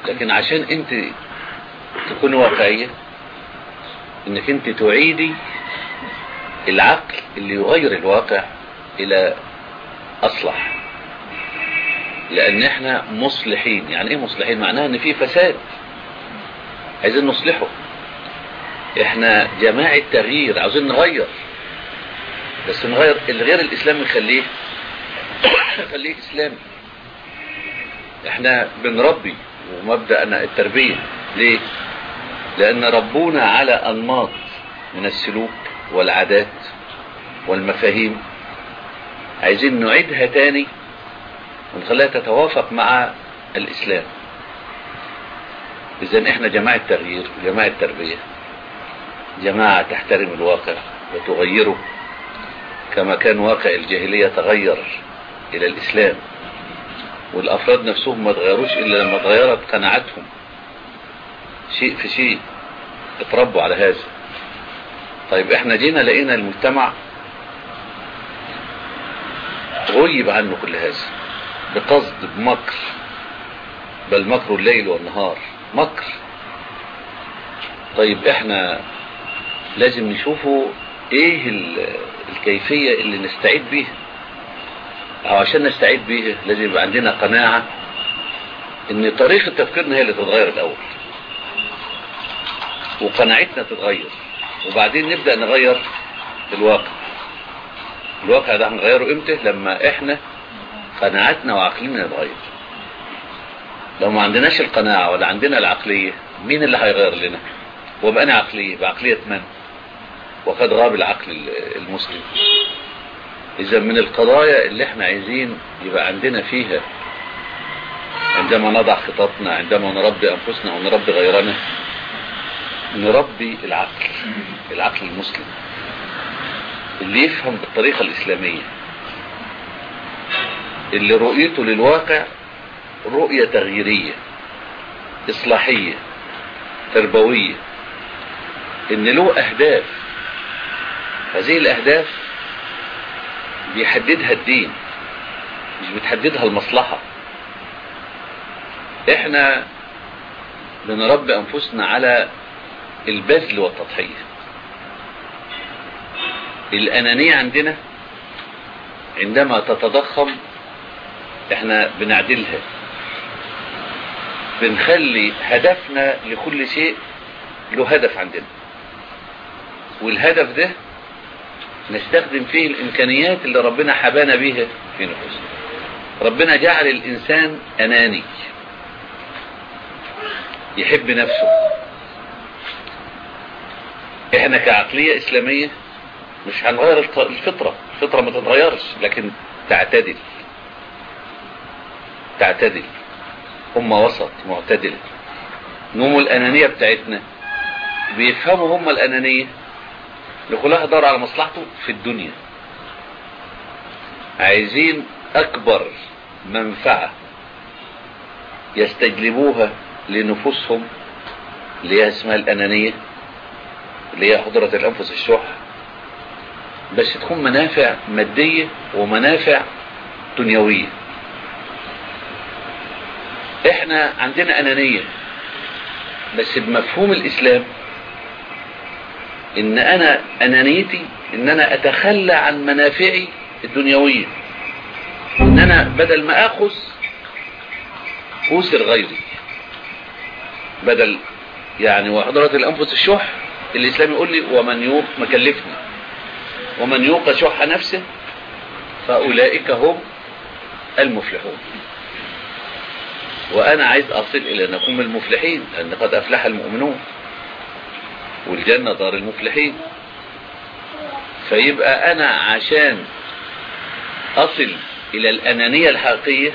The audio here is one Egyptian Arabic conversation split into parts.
لكن عشان انت تكون واقعية انك انت تعيدي العقل اللي يغير الواقع الى اصلح لان احنا مصلحين يعني ايه مصلحين معناها ان في فساد عايزين نصلحه احنا جماعة تغيير عاوزين نغير بس نغير الغير الاسلامي نخليه نخليه اسلامي احنا بنربي ومبدأنا التربية ليه لان ربونا على انماط من السلوك والعادات والمفاهيم عايزين نعيدها تاني ونخليها تتوافق مع الاسلام اذا احنا جماعة تغيير جماعة تربية جماعة تحترم الواقع وتغيره كما كان واقع الجاهلية تغير الى الاسلام والافراد نفسهم ما تغيروش الا لما تغيرت قناعاتهم شيء في شيء اتربوا على هذا طيب احنا جينا لقينا المجتمع غيب عنه كل هذا بقصد بمكر بل مكر الليل والنهار مكر طيب احنا لازم نشوفه ايه الكيفية اللي نستعيد بيها او عشان نستعيد بيها لازم يبقى عندنا قناعة ان طريقة تفكيرنا هي اللي تتغير الاول وقناعتنا تتغير وبعدين نبدأ نغير الواقع الواقع ده هنغيره امتى لما احنا قناعتنا وعقلنا يتغير لو ما عندناش القناعة ولا عندنا العقلية مين اللي هيغير لنا وبأنا عقلية بعقلية من وقد غاب العقل المسلم اذا من القضايا اللي احنا عايزين يبقى عندنا فيها عندما نضع خططنا عندما نربي انفسنا ونربي غيرنا نربي العقل العقل المسلم اللي يفهم بالطريقة الإسلامية اللي رؤيته للواقع رؤية تغييرية إصلاحية تربوية إن له أهداف هذه الأهداف بيحددها الدين مش بتحددها المصلحة احنا بنربي أنفسنا على البذل والتضحية الأنانية عندنا عندما تتضخم احنا بنعدلها بنخلي هدفنا لكل شيء له هدف عندنا والهدف ده نستخدم فيه الإمكانيات اللي ربنا حبانا بيها في نفوسنا ربنا جعل الإنسان أناني يحب نفسه احنا كعقلية اسلامية مش هنغير الفطرة الفطرة ما تتغيرش لكن تعتدل تعتدل هم وسط معتدلة نوم الأنانية بتاعتنا بيفهموا هم الأنانية لكلها دار على مصلحته في الدنيا عايزين أكبر منفعة يستجلبوها لنفوسهم اللي هي اسمها الأنانية اللي هي حضرة الأنفس الشح بس تكون منافع مادية ومنافع دنيوية احنا عندنا أنانية بس بمفهوم الإسلام ان انا انانيتي ان انا اتخلى عن منافعي الدنيوية ان انا بدل ما اخذ اوسر غيري بدل يعني وحضرة الانفس الشح الاسلام يقول لي ومن يوق مكلفني ومن يوق شح نفسه فاولئك هم المفلحون وانا عايز اصل الى ان اكون من المفلحين لان قد افلح المؤمنون والجنة دار المفلحين فيبقى انا عشان اصل الى الانانية الحقيقية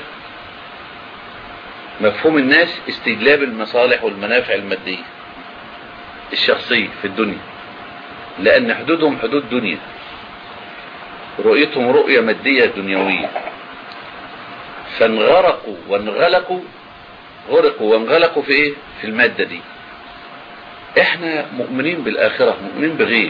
مفهوم الناس استجلاب المصالح والمنافع المادية الشخصية في الدنيا لان حدودهم حدود دنيا رؤيتهم رؤية مادية دنيوية فانغرقوا وانغلقوا غرقوا وانغلقوا في ايه في المادة دي احنا مؤمنين بالاخرة مؤمنين بغيب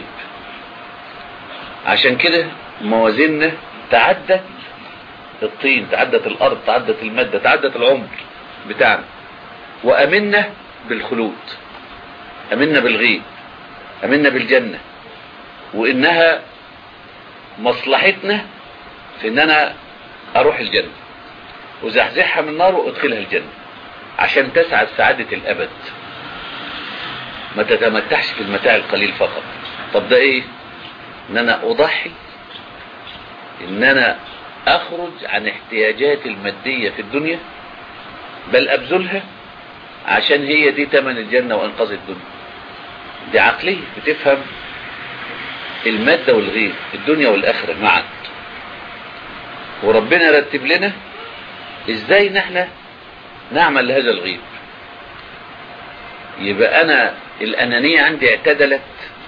عشان كده موازيننا تعدت الطين تعدت الارض تعدت المادة تعدت العمر بتاعنا وأمنا بالخلود أمنا بالغيب أمنا بالجنة وإنها مصلحتنا في إن أنا أروح الجنة وزحزحها من النار وأدخلها الجنة عشان تسعد سعادة الأبد ما تتمتعش في المتاع القليل فقط طب ده إيه إن أنا أضحي إن أنا أخرج عن احتياجاتي المادية في الدنيا بل أبذلها عشان هي دي تمن الجنة وإنقاذ الدنيا دي عقلية بتفهم المادة والغير الدنيا والآخرة معا وربنا رتب لنا ازاي نحن نعمل لهذا الغيب يبقى انا الانانية عندي اعتدلت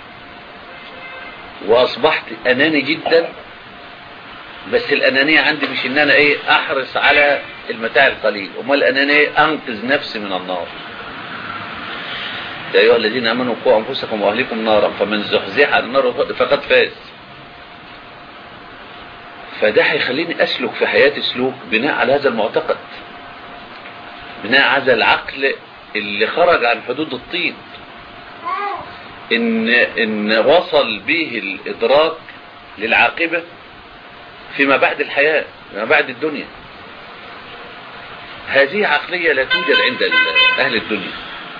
واصبحت اناني جدا بس الانانية عندي مش ان انا ايه احرص على المتاع القليل امال الانانية انقذ نفسي من النار يا ايها الذين امنوا قوا انفسكم واهليكم نارا فمن زحزح عن النار فقد فاز فده هيخليني اسلك في حياتي سلوك بناء على هذا المعتقد بناء على هذا العقل اللي خرج عن حدود الطين ان ان وصل به الادراك للعاقبه فيما بعد الحياه فيما بعد الدنيا هذه عقليه لا توجد عند اهل الدنيا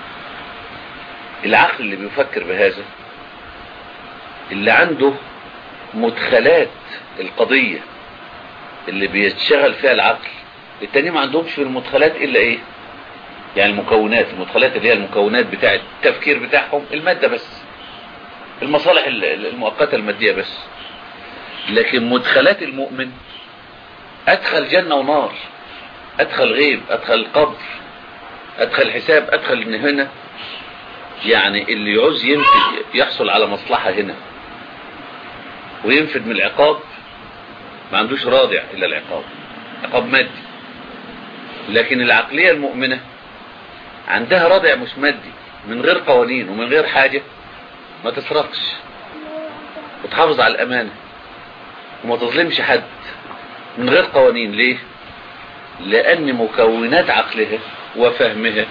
العقل اللي بيفكر بهذا اللي عنده مدخلات القضية اللي بيشتغل فيها العقل التاني ما عندهمش في المدخلات الا ايه يعني المكونات المدخلات اللي هي المكونات بتاعة التفكير بتاعهم المادة بس المصالح المؤقتة المادية بس لكن مدخلات المؤمن ادخل جنة ونار ادخل غيب ادخل قبر ادخل حساب ادخل ان هنا يعني اللي يعوز ينفذ يحصل على مصلحة هنا وينفذ من العقاب ما عندوش رادع إلا العقاب عقاب مادي لكن العقلية المؤمنة عندها رادع مش مادي من غير قوانين ومن غير حاجة ما تسرقش وتحافظ على الأمانة وما تظلمش حد من غير قوانين ليه لأن مكونات عقلها وفهمها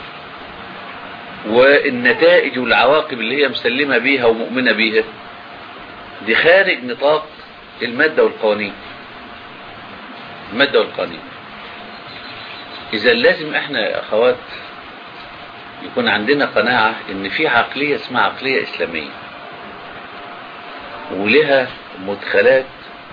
والنتائج والعواقب اللي هي مسلمة بيها ومؤمنة بيها دي خارج نطاق المادة والقوانين المادة والقوانين إذا لازم احنا يا أخوات يكون عندنا قناعة إن في عقلية اسمها عقلية إسلامية ولها مدخلات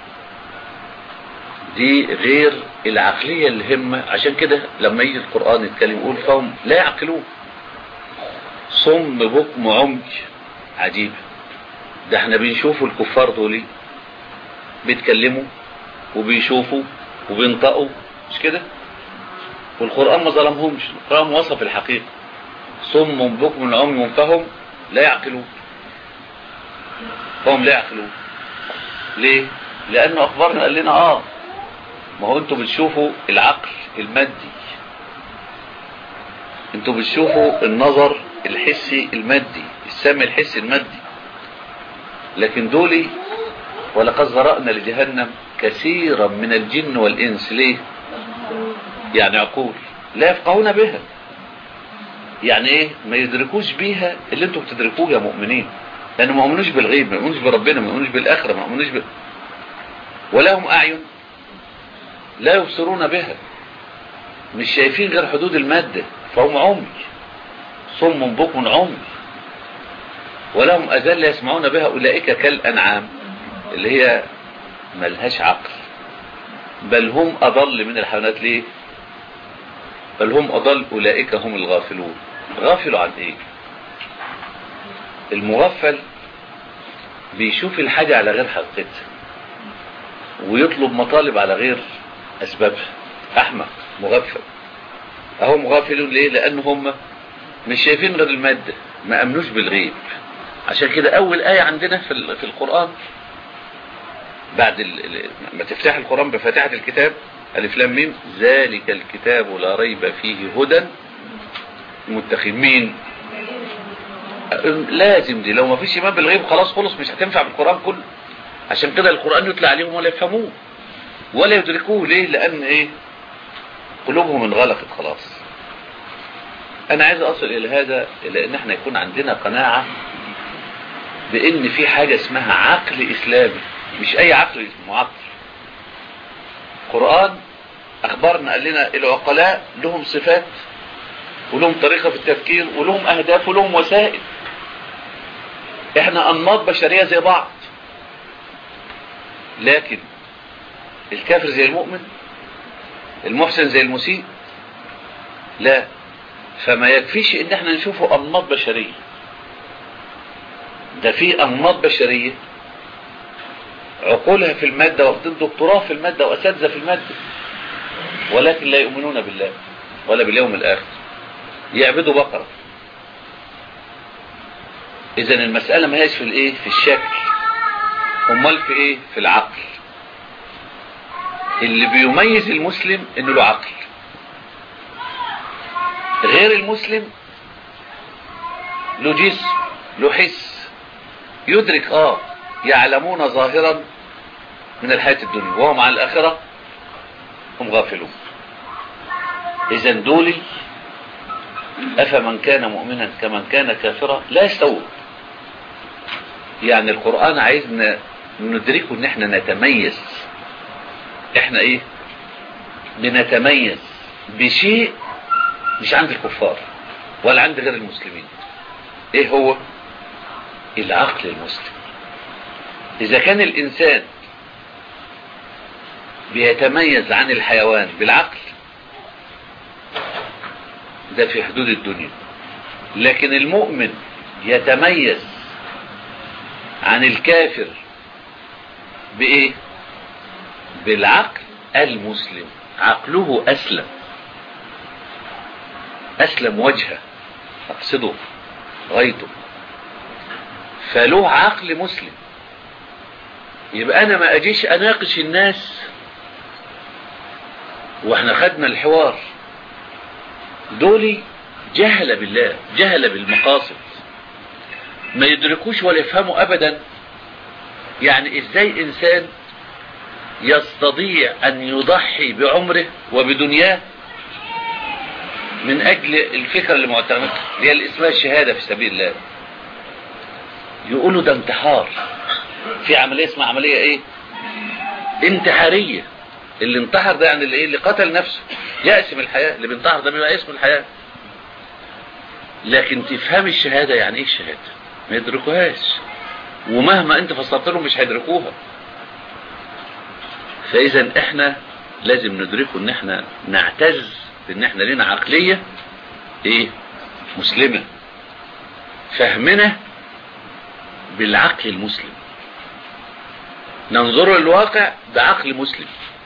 دي غير العقلية الهمة عشان كده لما يجي القرآن يتكلم يقول فهم لا يعقلون صم بكم عمي عجيب ده احنا بنشوفوا الكفار دول بيتكلموا وبيشوفوا وبينطقوا مش كده والقرآن ما ظلمهمش القرآن وصف الحقيقة صم بكم عمي فهم لا يعقلون فهم لا يعقلون ليه لانه اخبارنا قال لنا اه ما هو انتوا بتشوفوا العقل المادي انتوا بتشوفوا النظر الحسي المادي السمع الحسي المادي لكن دولي ولقد ذرأنا لجهنم كثيرا من الجن والإنس ليه يعني عقول لا يفقهون بها يعني ايه ما يدركوش بيها اللي انتوا بتدركوه يا مؤمنين لانه ما يؤمنوش بالغيب ما يؤمنوش بربنا ما يؤمنوش بالاخره ما يؤمنوش ب... ولهم اعين لا يبصرون بها مش شايفين غير حدود الماده فهم عمي صم بكم عمي ولهم أذان لا يسمعون بها أولئك كالأنعام اللي هي ملهاش عقل بل هم أضل من الحيوانات ليه بل هم أضل أولئك هم الغافلون غافلوا عن إيه المغفل بيشوف الحاجة على غير حقيقتها ويطلب مطالب على غير أسبابها أحمق مغفل أهو مغافلون ليه لأن هم مش شايفين غير المادة ما أمنوش بالغيب عشان كده أول آية عندنا في في القرآن بعد ال... ما تفتح القرآن بفاتحة الكتاب ألف لام ميم ذلك الكتاب لا ريب فيه هدى المتقين مين لازم دي لو ما فيش إيمان بالغيب خلاص خلص مش هتنفع بالقرآن كله عشان كده القرآن يتلى عليهم ولا يفهموه ولا يدركوه ليه لأن إيه قلوبهم انغلقت خلاص انا عايز اصل الى هذا الى ان احنا يكون عندنا قناعة بان في حاجة اسمها عقل اسلامي مش اي عقل اسمه عقل القرآن اخبرنا قال لنا العقلاء لهم صفات ولهم طريقة في التفكير ولهم اهداف ولهم وسائل احنا انماط بشرية زي بعض لكن الكافر زي المؤمن المحسن زي المسيء لا فما يكفيش ان احنا نشوفه انماط بشرية ده في انماط بشرية عقولها في المادة واخدين دكتوراه في المادة واساتذة في المادة ولكن لا يؤمنون بالله ولا باليوم الاخر يعبدوا بقرة اذا المسألة ما هيش في الايه في الشكل امال في ايه في العقل اللي بيميز المسلم انه له عقل غير المسلم له جسم له حس يدرك اه يعلمون ظاهرا من الحياة الدنيا وهم عن الآخرة هم غافلون إذا دولي أفمن كان مؤمنا كمن كان كافرا لا يستوون يعني القرآن عايزنا ندركه ان احنا نتميز احنا ايه بنتميز بشيء مش عند الكفار ولا عند غير المسلمين ايه هو العقل المسلم اذا كان الانسان بيتميز عن الحيوان بالعقل ده في حدود الدنيا لكن المؤمن يتميز عن الكافر بايه بالعقل المسلم عقله اسلم اسلم وجهه اقصده غايته فله عقل مسلم يبقى انا ما اجيش اناقش الناس واحنا خدنا الحوار دولي جهل بالله جهل بالمقاصد ما يدركوش ولا يفهموا ابدا يعني ازاي انسان يستطيع ان يضحي بعمره وبدنياه من اجل الفكرة اللي معتمدة اللي هي اللي اسمها الشهادة في سبيل الله يقولوا ده انتحار في عملية اسمها عملية ايه انتحارية اللي انتحر ده يعني اللي ايه اللي قتل نفسه يأسم الحياة اللي بينتحر ده بيبقى اسم الحياة لكن تفهم الشهادة يعني ايه الشهادة ما يدركوهاش ومهما انت فسرت لهم مش هيدركوها فاذا احنا لازم ندركه ان احنا نعتز بان احنا لنا عقلية ايه مسلمة فهمنا بالعقل المسلم ننظر للواقع بعقل مسلم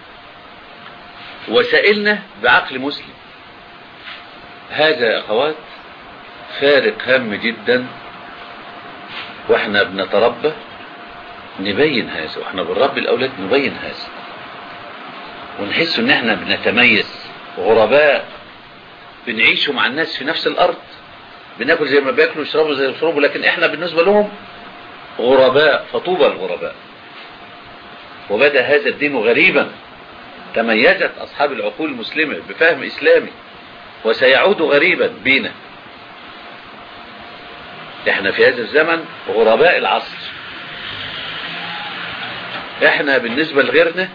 وسائلنا بعقل مسلم هذا يا اخوات فارق هام جدا واحنا بنتربى نبين هذا واحنا بنربي الاولاد نبين هذا ونحس ان احنا بنتميز غرباء بنعيشوا مع الناس في نفس الارض بناكل زي ما بياكلوا يشربوا زي ما يشربوا لكن احنا بالنسبة لهم غرباء فطوبى الغرباء وبدأ هذا الدين غريبا تميزت أصحاب العقول المسلمة بفهم إسلامي وسيعود غريبا بينا احنا في هذا الزمن غرباء العصر احنا بالنسبة لغيرنا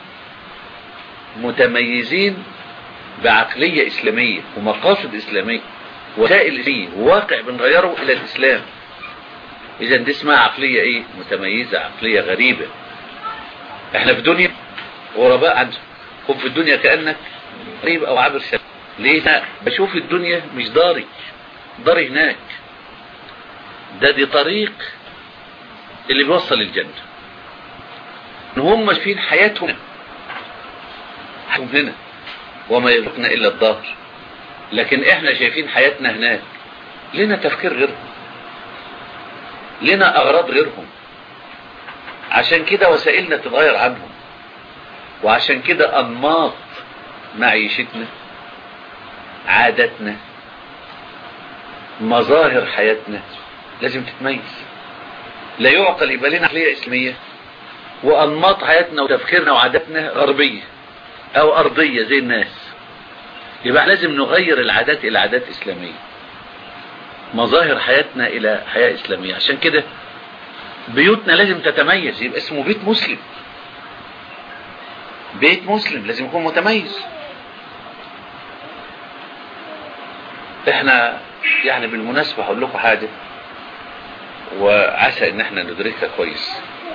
متميزين بعقلية إسلامية ومقاصد إسلامية وسائل فيه وواقع بنغيره إلى الإسلام إذا دي اسمها عقلية إيه متميزة عقلية غريبة احنا في دنيا غرباء عنه كن في الدنيا كأنك غريب أو عابر سبيل ليه أنا بشوف الدنيا مش داري داري هناك ده دي طريق اللي بيوصل الجنة ان هم شايفين حياتهم حياتهم هنا وما يدركنا الا الظهر لكن احنا شايفين حياتنا هناك لنا تفكير غيرهم لنا اغراض غيرهم عشان كده وسائلنا تتغير عنهم وعشان كده انماط معيشتنا عاداتنا مظاهر حياتنا لازم تتميز لا يعقل يبقى لنا عقلية اسلامية وانماط حياتنا وتفكيرنا وعاداتنا غربية او ارضية زي الناس يبقى لازم نغير العادات الى عادات اسلامية مظاهر حياتنا الى حياة اسلامية عشان كده بيوتنا لازم تتميز يبقى اسمه بيت مسلم بيت مسلم لازم يكون متميز احنا يعني بالمناسبة هقول لكم حاجة وعسى ان احنا ندركها كويس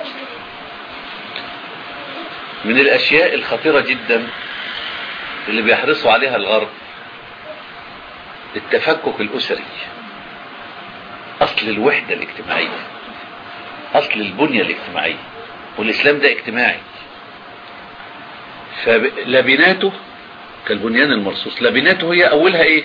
من الاشياء الخطيرة جدا اللي بيحرصوا عليها الغرب التفكك الاسري اصل الوحدة الاجتماعية اصل البنية الاجتماعية والاسلام ده اجتماعي فلبناته كالبنيان المرصوص لبناته هي اولها ايه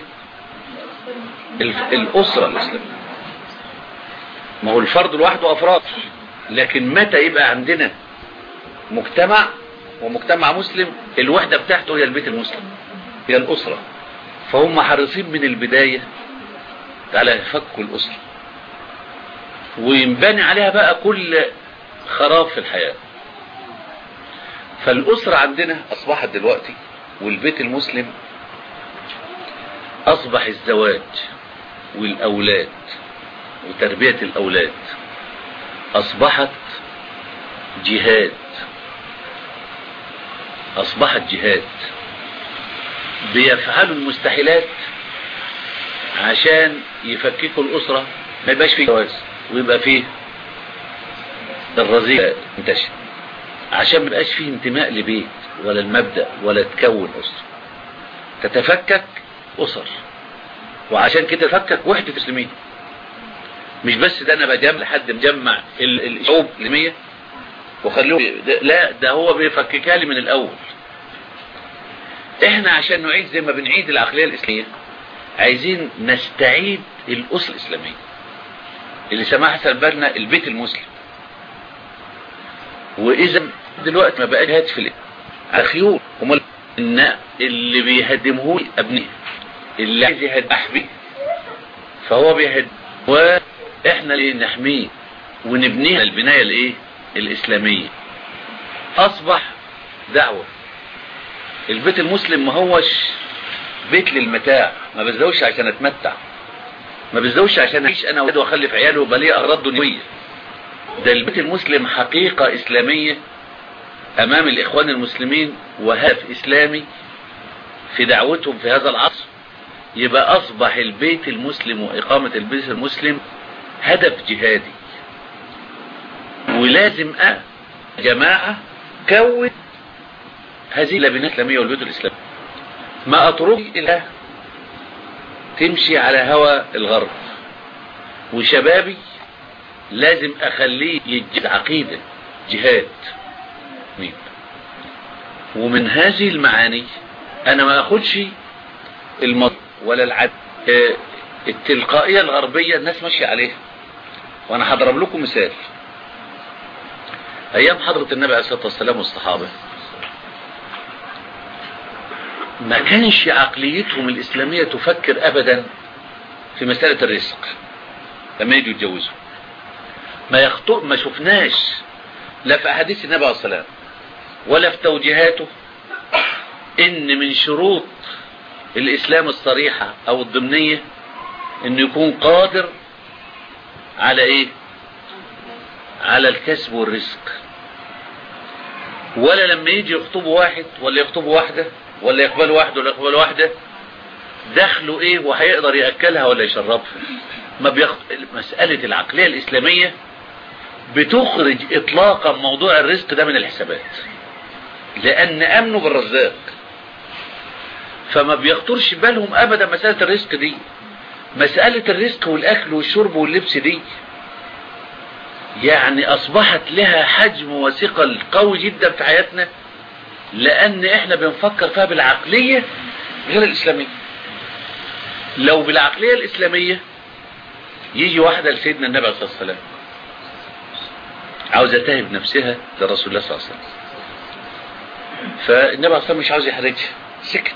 الاسرة الاسلامية ما هو الفرد لوحده افراد لكن متى يبقى عندنا مجتمع ومجتمع مسلم الوحدة بتاعته هي البيت المسلم هي الاسرة فهم حريصين من البداية على فك الاسرة وينبني عليها بقى كل خراب في الحياة فالاسرة عندنا اصبحت دلوقتي والبيت المسلم اصبح الزواج والاولاد وتربية الاولاد اصبحت جهاد اصبحت جهاد بيفعلوا المستحيلات عشان يفككوا الاسرة ما يبقاش فيه جواز ويبقى فيه الرذيلة منتشر عشان ما يبقاش فيه انتماء لبيت ولا المبدأ ولا تكون اسرة تتفكك اسر وعشان كده تفكك وحدة المسلمين مش بس ده انا بجمع لحد مجمع الشعوب الاسلاميه وخلوه لا ده هو بيفككها لي من الاول احنا عشان نعيد زي ما بنعيد العقليه الاسلاميه عايزين نستعيد الاسره الاسلاميه اللي سماها حسن بالنا البيت المسلم واذا دلوقتي ما بقاش هات في على خيول هم ان اللي بيهدمه لي ابنيه اللي عايز يهدم احبي فهو بيهدم واحنا اللي نحميه ونبنيه البنايه الايه الاسلاميه اصبح دعوه البيت المسلم ما هوش بيت للمتاع ما بزوش عشان اتمتع ما بزوش عشان اعيش انا واولاد واخلف عيالي ويبقى لي اغراض دنيويه ده البيت المسلم حقيقه اسلاميه امام الاخوان المسلمين وهدف اسلامي في دعوتهم في هذا العصر يبقى اصبح البيت المسلم واقامه البيت المسلم هدف جهادي ولازم أه جماعة كون هذه اللبنات الإسلامية والبيوت الإسلامية ما أطرق إلى تمشي على هوى الغرب وشبابي لازم أخليه يجد عقيدة جهاد مين ومن هذه المعاني أنا ما أخدش المض ولا العد اه التلقائية الغربية الناس ماشية عليها وأنا هضرب لكم مثال ايام حضرة النبي عليه الصلاة والسلام والصحابة ما كانش عقليتهم الاسلامية تفكر ابدا في مسألة الرزق لما يجوا يتجوزوا ما يخطئ ما شفناش لا في احاديث النبي عليه الصلاة ولا في توجيهاته ان من شروط الاسلام الصريحة او الضمنية انه يكون قادر على ايه على الكسب والرزق ولا لما يجي يخطبوا واحد ولا يخطبوا واحدة ولا يقبلوا واحد ولا يقبلوا واحدة دخلوا ايه وهيقدر يأكلها ولا يشربها ما بيخ... مسألة العقلية الإسلامية بتخرج إطلاقا موضوع الرزق ده من الحسابات لأن أمنوا بالرزاق فما بيخطرش بالهم أبدا مسألة الرزق دي مسألة الرزق والأكل والشرب واللبس دي يعني أصبحت لها حجم وثقل قوي جدا في حياتنا لأن إحنا بنفكر فيها بالعقلية غير الإسلامية لو بالعقلية الإسلامية يجي واحدة لسيدنا النبي عليه الصلاة والسلام عاوزة تهب نفسها لرسول الله صلى الله عليه وسلم فالنبي عليه الصلاة والسلام مش عاوز يحرجها سكت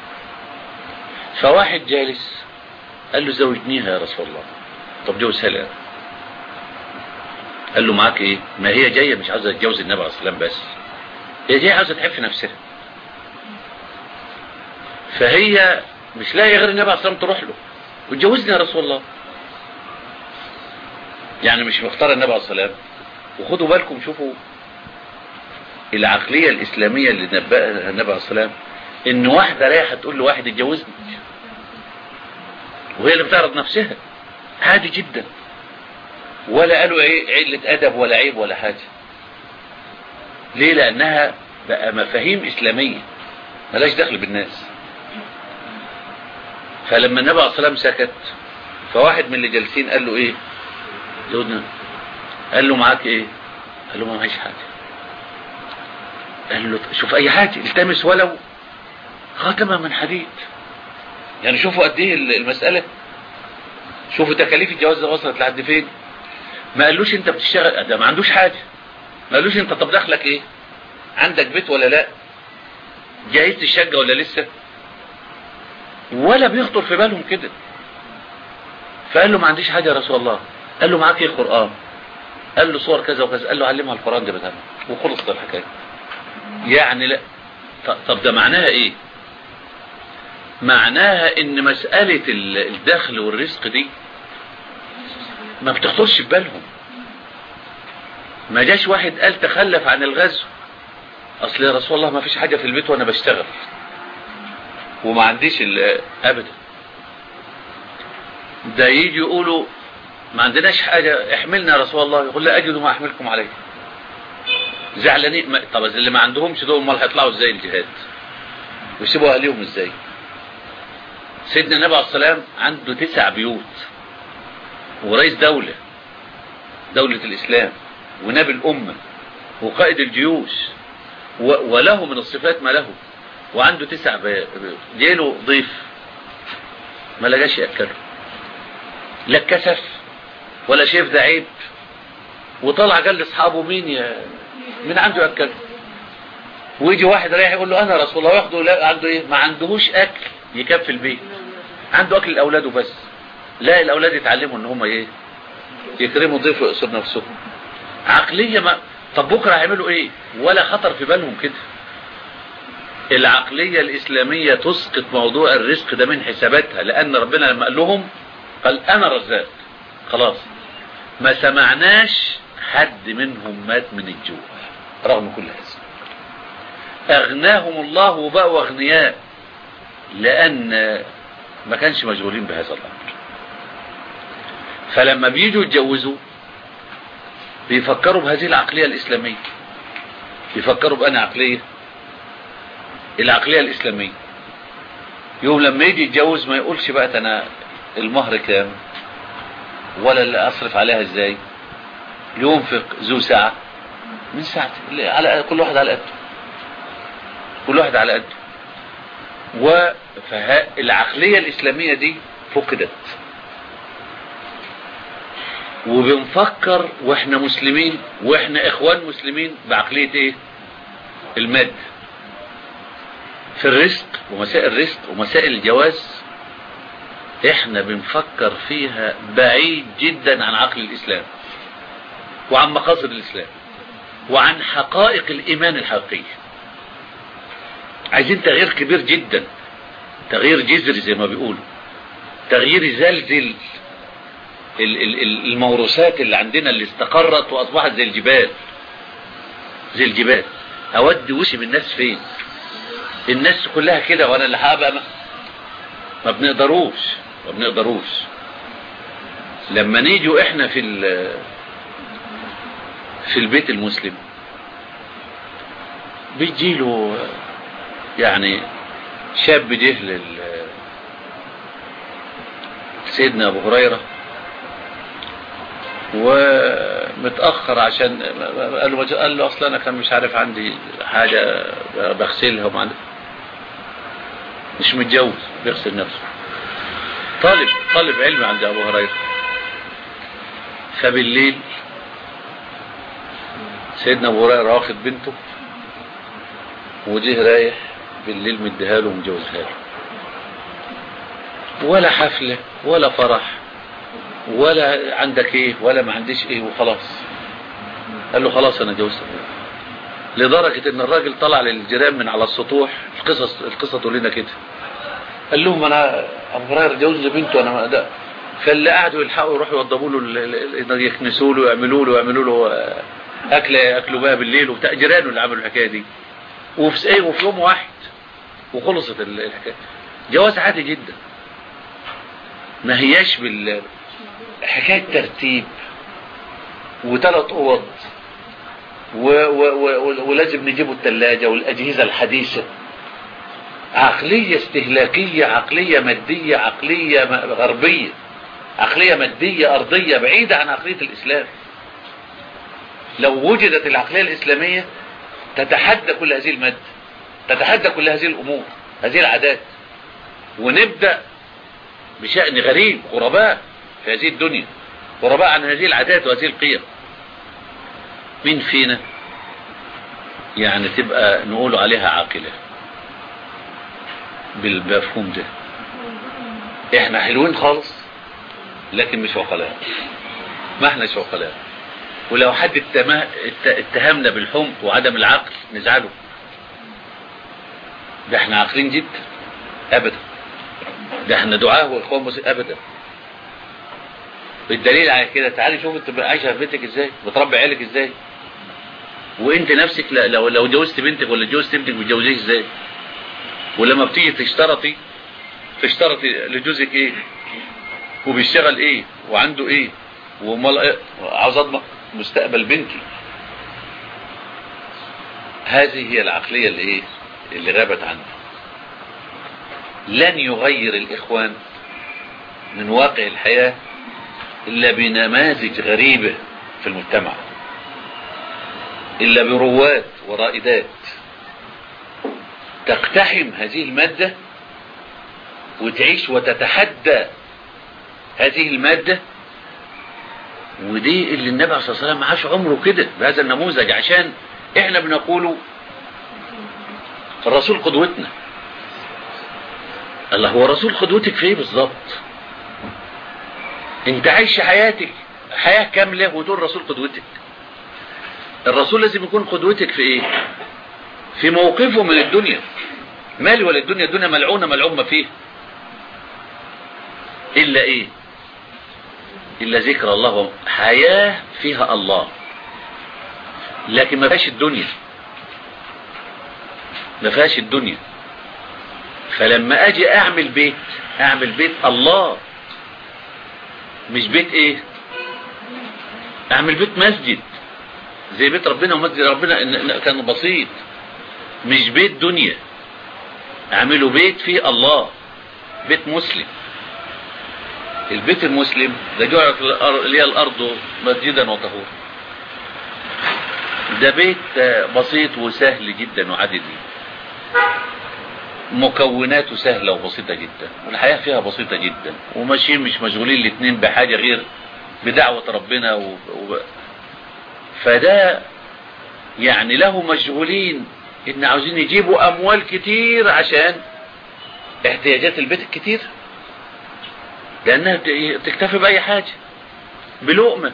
فواحد جالس قال له زوجنيها يا رسول الله طب جوزها لها قال له معاك ايه ما هي جاية مش عاوزة تتجوز النبي عليه الصلاة والسلام بس هي جاية عاوزة تحب في نفسها فهي مش لاقي غير النبي عليه الصلاة والسلام تروح له وتجوزني يا رسول الله يعني مش مختار النبي عليه الصلاة والسلام وخدوا بالكم شوفوا العقلية الإسلامية اللي نبأها النبي عليه الصلاة والسلام إن واحدة رايحة تقول لواحد اتجوزني وهي اللي بتعرض نفسها عادي جدا ولا قالوا ايه علة أدب ولا عيب ولا حاجة ليه لأنها بقى مفاهيم إسلامية ملاش دخل بالناس فلما النبي عليه الصلاة والسلام سكت فواحد من اللي جالسين قال له ايه زودنا قال له معاك ايه قال له ما معيش حاجة قال له شوف اي حاجة التمس ولو خاتمة من حديد يعني شوفوا قد ايه المسألة شوفوا تكاليف الجواز ده وصلت لحد فين ما قالوش انت بتشتغل ده ما عندوش حاجة ما قالوش انت طب دخلك ايه عندك بيت ولا لا جهزت الشقة ولا لسه ولا بيخطر في بالهم كده فقال له ما عنديش حاجة يا رسول الله قال له معاك ايه قرآن قال له صور كذا وكذا قال له علمها القرآن ده بتعمل وخلصت الحكاية يعني لا طب ده معناها ايه معناها ان مسألة الدخل والرزق دي ما بتخطرش في بالهم ما جاش واحد قال تخلف عن الغزو اصل يا رسول الله ما فيش حاجة في البيت وانا بشتغل وما عنديش ابدا ده يجي يقولوا ما عندناش حاجة احملنا يا رسول الله يقول لا اجد ما احملكم عليه زعلانين طب اللي ما عندهمش دول امال هيطلعوا ازاي الجهاد ويسيبوا اهليهم ازاي سيدنا النبي عليه السلام عنده تسع بيوت ورئيس دولة دولة الإسلام ونبي الأمة وقائد الجيوش وله من الصفات ما له وعنده تسع بيوت جيله ضيف ما لقاش يأكله لا كسف ولا شايف ده عيب وطلع قال لاصحابه مين يا مين عنده يأكله ويجي واحد رايح يقول له انا رسول الله ياخده لا عنده ايه ما عندهوش اكل يكفي البيت عنده اكل لاولاده بس لا الاولاد يتعلموا ان هم ايه يكرموا ضيف ويقصر نفسهم عقلية ما طب بكرة هيعملوا ايه ولا خطر في بالهم كده العقلية الاسلامية تسقط موضوع الرزق ده من حساباتها لان ربنا لما قال لهم قال انا رزاق خلاص ما سمعناش حد منهم مات من الجوع رغم كل هذا اغناهم الله وبقوا اغنياء لان ما كانش مشغولين بهذا الامر فلما بيجوا يتجوزوا بيفكروا بهذه العقلية الاسلامية بيفكروا بأنا عقلية العقلية الاسلامية يوم لما يجي يتجوز ما يقولش بقى انا المهر كام ولا اللي اصرف عليها ازاي ينفق ذو ساعة من ساعته على كل واحد على قده كل واحد على قده والعقلية الإسلامية دي فقدت وبنفكر واحنا مسلمين واحنا اخوان مسلمين بعقلية ايه المادة في الرزق ومسائل الرزق ومسائل الجواز احنا بنفكر فيها بعيد جدا عن عقل الاسلام وعن مقاصد الاسلام وعن حقائق الايمان الحقيقيه عايزين تغيير كبير جدا تغيير جذري زي ما بيقولوا تغيير يزلزل الموروثات اللي عندنا اللي استقرت واصبحت زي الجبال زي الجبال اودي وشي بالناس فين الناس كلها كده وانا اللي هبقى ما, ما بنقدروش ما بنقدروش لما نيجوا احنا في في البيت المسلم بيجيله يعني شاب جه لل سيدنا ابو هريره ومتاخر عشان قال له قال له اصلا انا كان مش عارف عندي حاجه بغسلها وما عندي مش متجوز بيغسل نفسه طالب طالب علم عند ابو هريره فبالليل سيدنا ابو هريره واخد بنته وجه رايح بالليل مديها له ومجوزها له ولا حفله ولا فرح ولا عندك ايه ولا ما عنديش ايه وخلاص قال له خلاص انا جوزت لدرجة ان الراجل طلع للجيران من على السطوح القصص القصة تقول لنا كده قال لهم انا ابو هريره جوز بنته انا ده فاللي قعدوا يلحقوا يروحوا يوضبوا له ال- ال- ال- يكنسوا له ويعملوا له ويعملوا له آه، اكل ياكلوا بها بالليل وبتاع جيرانه اللي عملوا الحكايه دي وفي ايه وفي يوم واحد وخلصت ال- الحكايه جواز عادي جدا ما هياش بال حكايه ترتيب وثلاث اوض و... و... و... ولازم نجيبوا الثلاجه والاجهزه الحديثه عقليه استهلاكيه عقليه ماديه عقليه م- غربيه عقليه ماديه ارضيه بعيده عن عقليه الاسلام لو وجدت العقليه الاسلاميه تتحدى كل هذه الماده تتحدى كل هذه الامور هذه العادات ونبدا بشان غريب غرباء في هذه الدنيا غرباء عن هذه العادات وهذه القيم مين فينا يعني تبقى نقول عليها عاقله بالمفهوم ده احنا حلوين خالص لكن مش عقلاء ما احناش عقلاء ولو حد اتما- ات- اتهمنا بالحمق وعدم العقل نزعله ده احنا عاقلين جدا ابدا ده احنا دعاه واخوان مسلمين ابدا بالدليل على كده تعالي شوف انت عايشه في بيتك ازاي بتربي عيالك ازاي وانت نفسك لا- لو لو جوزت بنتك ولا جوزت ابنك بتجوزيه ازاي ولما بتيجي تشترطي تشترطي لجوزك ايه وبيشتغل ايه وعنده ايه وامال ايه عاوز اضمن مستقبل بنتي هذه هي العقلية اللي ايه اللي غابت عنها لن يغير الاخوان من واقع الحياة الا بنماذج غريبة في المجتمع الا برواد ورائدات تقتحم هذه المادة وتعيش وتتحدى هذه المادة ودي اللي النبي صلى الله عليه وسلم عاش عمره كده بهذا النموذج عشان احنا بنقوله الرسول قدوتنا الله هو الرسول قدوتك في ايه بالظبط انت عايش حياتك حياة كاملة وتقول الرسول قدوتك الرسول لازم يكون قدوتك في ايه في موقفه من الدنيا مالي ولا الدنيا الدنيا ملعونة ملعون ما فيه إلا إيه إلا ذكر الله حياة فيها الله لكن ما فيهاش الدنيا ما فيهاش الدنيا فلما أجي أعمل بيت أعمل بيت الله مش بيت إيه أعمل بيت مسجد زي بيت ربنا ومسجد ربنا إن- إن كان بسيط مش بيت دنيا اعملوا بيت فيه الله بيت مسلم البيت المسلم ده جعلت الأر- لي الارض مسجدا وطهورا ده بيت آه، بسيط وسهل جدا وعادي مكوناته سهلة وبسيطة جدا والحياة فيها بسيطة جدا وماشيين مش مشغولين الاتنين بحاجة غير بدعوة ربنا و... و... فده يعني له مشغولين ان عاوزين يجيبوا اموال كتير عشان احتياجات البيت الكتير لانها ت- تكتفي باي حاجة بلقمة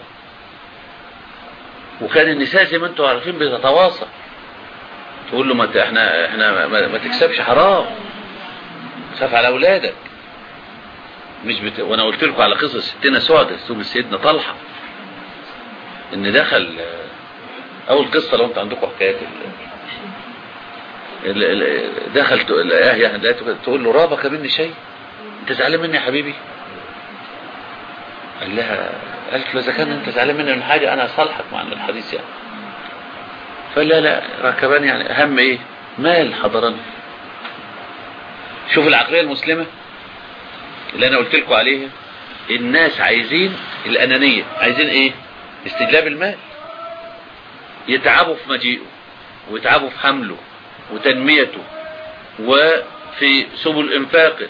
وكان النساء زي ما انتم عارفين بتتواصى تقول له ما ت- احنا احنا ما, ما تكسبش حرام خاف على اولادك مش بت... وانا قلت لكم على قصه ستنا سعدة سوق سيدنا طلحه ان دخل آه، اول قصه لو انت عندكم حكايات ال... ال... ال... دخل ت- لقاه يعني لقيته كده، تقول له رابك مني شيء انت زعلان مني يا حبيبي قال لها قالت له اذا كان انت زعلان مني من حاجه انا اصالحك مع الحديث يعني فقال لا لا ركبان يعني اهم ايه مال حضرني شوف العقليه المسلمه اللي انا قلت لكم عليها الناس عايزين الانانيه عايزين ايه استجلاب المال يتعبوا في مجيئه ويتعبوا في حمله وتنميته وفي سبل انفاقه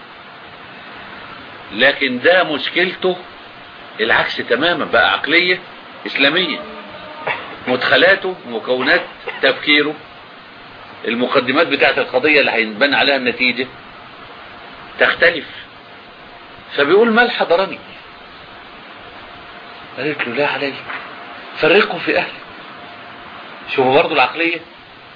لكن ده مشكلته العكس تماما بقى عقلية اسلامية مدخلاته مكونات تفكيره المقدمات بتاعت القضية اللي هينبنى عليها النتيجة تختلف فبيقول مال حضرني قالت له لا علي فرقوا في اهلك شوفوا برضو العقلية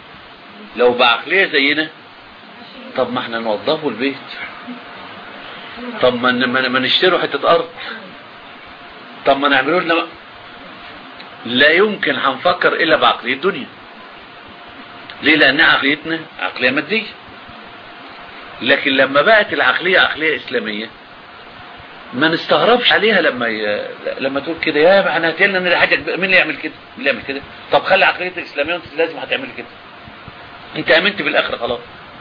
لو بعقلية زينا طب ما احنا نوظفه البيت طب ما ن- ما ما نشتروا حته ارض طب ما نعملوا لنا لا يمكن هنفكر الا بعقليه الدنيا ليه لان عقليتنا عقليه ماديه لكن لما بقت العقليه عقليه اسلاميه ما نستغربش عليها لما ي... لما تقول كده يا معناها لنا ان حاجه كبيرة. مين اللي يعمل كده؟ مين اللي يعمل كده؟ طب خلي عقليتك اسلاميه وانت لازم هتعمل كده. انت امنت بالاخره خلاص.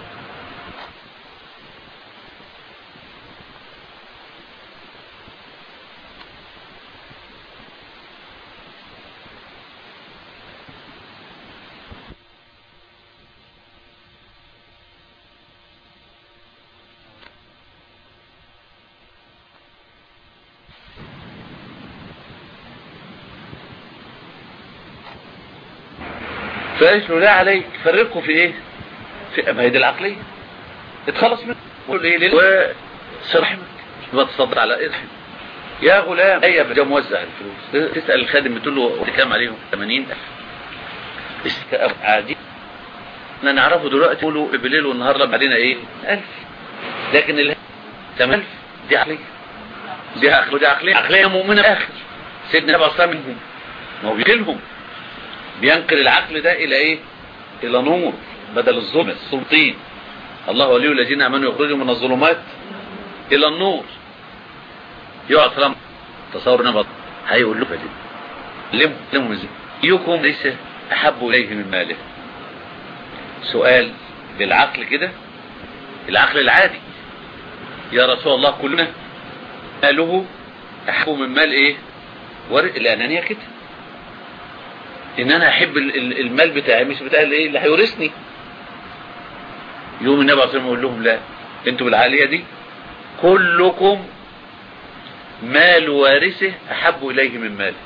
فقالت له لا عليك فرقوا في ايه؟ في ما هي دي العقليه. اتخلص منه قول ايه ليه؟ وصل رحمك يبقى تصدق على ايه رحمك. يا غلام ايه بقى موزع الفلوس تسال الخادم بتقول له كام عليهم 80000 استقام عادي احنا نعرفه دلوقتي يقولوا بالليل والنهار لما علينا ايه 1000 لكن ال 8000 دي عقليه دي عقليه دي عقليه عقليه مؤمنه بالاخر سيدنا ابو عصام منهم ما هو بيجيلهم بينقل العقل ده الى ايه الى نور بدل الظلم السلطين الله ولي الذين امنوا يخرجوا من الظلمات الى النور يقعد في الامر تصور نبض هيقول له فدي لم لم ازاي ايكم ليس احب اليه من ماله سؤال للعقل كده العقل العادي يا رسول الله كلنا ماله احب من مال ايه ورق الانانيه كده ان انا احب ال- ال- المال بتاعي مش بتاع الايه اللي هيورثني يوم النبي عليه الصلاه والسلام يقول لهم لا انتوا بالعاليه دي كلكم مال وارثه احب اليه من ماله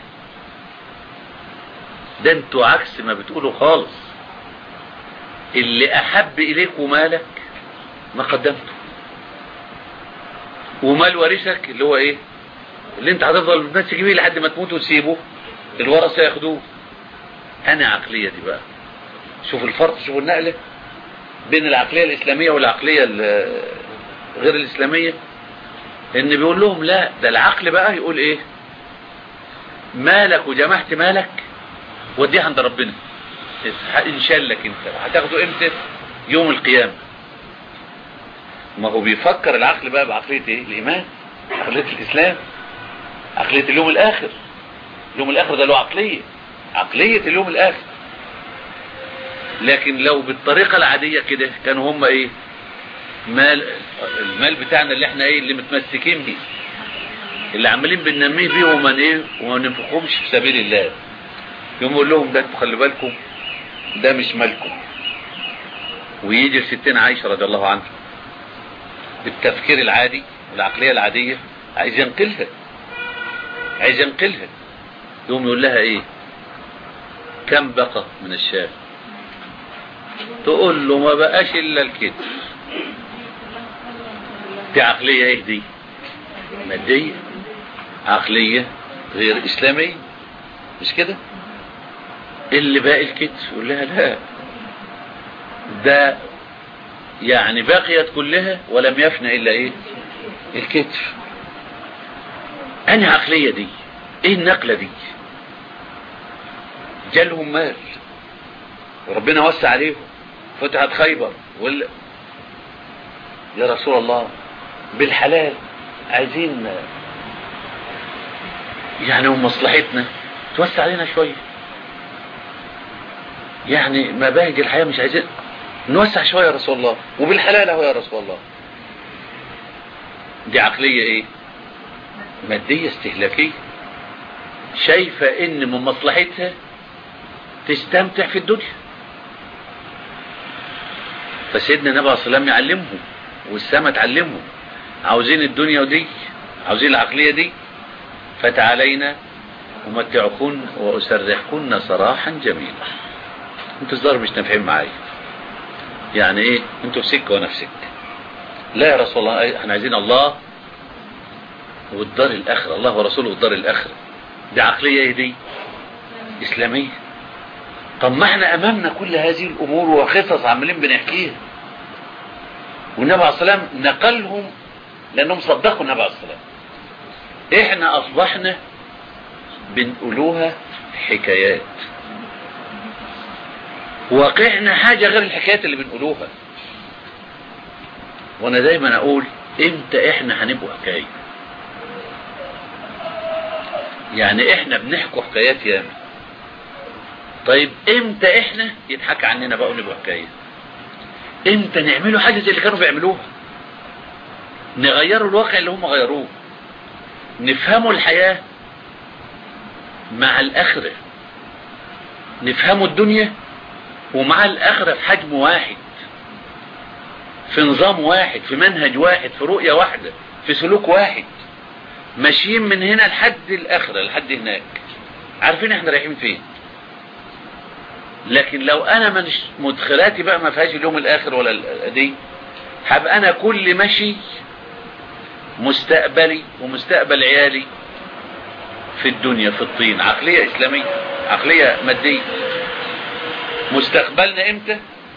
ده انتوا عكس ما بتقولوا خالص اللي احب اليك مالك ما قدمته ومال وارثك اللي هو ايه اللي انت هتفضل متمسك بيه لحد ما تموت وتسيبه الورثه ياخدوه انا عقليه دي بقى شوف الفرق شوف النقله بين العقليه الاسلاميه والعقليه ال- غير الاسلاميه ان بيقول لهم لا ده العقل بقى يقول ايه مالك وجمعت مالك وديه عند ربنا ان شاء لك انت هتاخده امتى يوم القيامه ما هو بيفكر العقل بقى بعقليه ايه الايمان عقليه الاسلام عقليه اليوم الاخر اليوم الاخر ده له عقليه عقليه اليوم الاخر لكن لو بالطريقه العاديه كده كانوا هم ايه مال المال بتاعنا اللي احنا ايه اللي متمسكين بيه اللي عمالين بننميه بيه وما ايه وما ننفقهمش في سبيل الله يقوم يقول لهم ده انتوا خلي بالكم ده مش مالكم ويجي لستنا عائشه رضي الله عنها بالتفكير العادي والعقليه العاديه عايز ينقلها عايز ينقلها يقوم يقول لها ايه كم بقى من الشاه تقول له ما بقاش الا الكتف دي عقليه ايه دي ماديه عقليه غير اسلاميه مش كده اللي باقي الكتف يقول لها لا ده يعني بقيت كلها ولم يفنى الا ايه الكتف انهي عقليه دي ايه النقله دي جالهم مال وربنا وسع عليهم فتحت خيبر وال... يا رسول الله بالحلال عايزين يعني من مصلحتنا توسع علينا شويه يعني مباهج الحياه مش عايزين نوسع شويه يا رسول الله وبالحلال اهو يا رسول الله دي عقليه ايه ماديه استهلاكيه شايفه ان من مصلحتها تستمتع في الدنيا فسيدنا النبي عليه الصلاه والسلام يعلمهم والسما تعلمهم عاوزين الدنيا ودي عاوزين العقليه دي فتعالينا امتعكن واسرحكن سراحا جميلا انتوا الظاهر مش نافعين معايا يعني ايه انتوا في سكه وانا في سكه لا يا رسول الله احنا عايزين الله والدار الاخره الله ورسوله والدار الاخره دي عقليه ايه دي اسلاميه طب ما احنا امامنا كل هذه الامور وقصص عمالين بنحكيها والنبي عليه الصلاه والسلام نقلهم لانهم صدقوا النبي عليه الصلاه والسلام احنا اصبحنا بنقولوها حكايات واقعنا حاجه غير الحكايات اللي بنقولوها وانا دايما اقول امتى احنا هنبقوا حكايه يعني احنا بنحكوا حكايات ياما طيب امتى احنا يضحك عننا بقى ونبقى حكايه امتى نعملوا حاجه زي اللي كانوا بيعملوها نغيروا الواقع اللي هم غيروه نفهموا الحياه مع الاخره نفهموا الدنيا ومع الاخره في حجم واحد في نظام واحد في منهج واحد في رؤيه واحده في سلوك واحد ماشيين من هنا لحد الاخره لحد هناك عارفين احنا رايحين فين لكن لو انا مش مدخلاتي بقى ما فيهاش اليوم الاخر ولا دي هبقى انا كل ماشي مستقبلي ومستقبل عيالي في الدنيا في الطين عقلية اسلامية عقلية مادية مستقبلنا امتى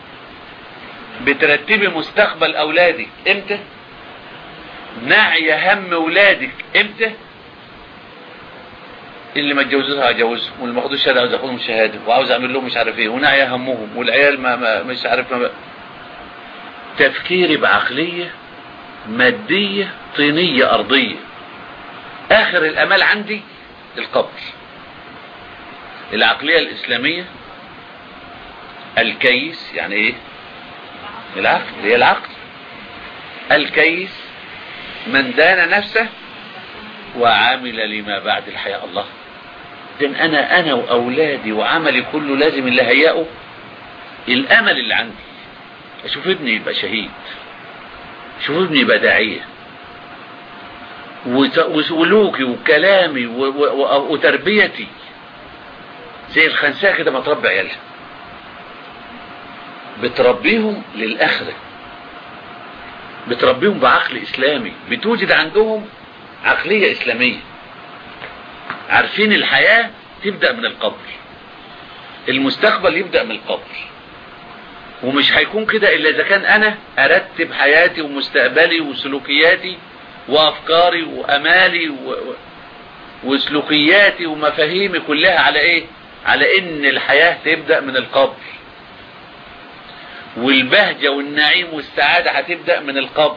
بترتبي مستقبل اولادك امتى نعي هم ولادك امتى اللي ما اتجوزوها هجوزهم واللي ما خدوش شهاده عاوز اخدهم شهاده وعاوز اعمل لهم مش عارف ايه ونعي همهم والعيال ما, ما مش عارف ما تفكيري بعقليه ماديه طينيه ارضيه اخر الامال عندي القبر العقليه الاسلاميه الكيس يعني ايه العقل هي العقل الكيس من دان نفسه وعمل لما بعد الحياة الله إذن أنا أنا وأولادي وعملي كله لازم اللي هيئه الأمل اللي عندي أشوف ابني يبقى شهيد أشوف ابني يبقى داعية وسلوكي وكلامي وتربيتي زي الخنساء كده ما تربي عيالها بتربيهم للآخرة بتربيهم بعقل إسلامي بتوجد عندهم عقلية إسلامية عارفين الحياة تبدأ من القبر المستقبل يبدأ من القبر ومش هيكون كده إلا إذا كان أنا أرتب حياتي ومستقبلي وسلوكياتي وأفكاري وأمالي و... و... وسلوكياتي ومفاهيمي كلها على إيه على إن الحياة تبدأ من القبر والبهجة والنعيم والسعادة هتبدأ من القبر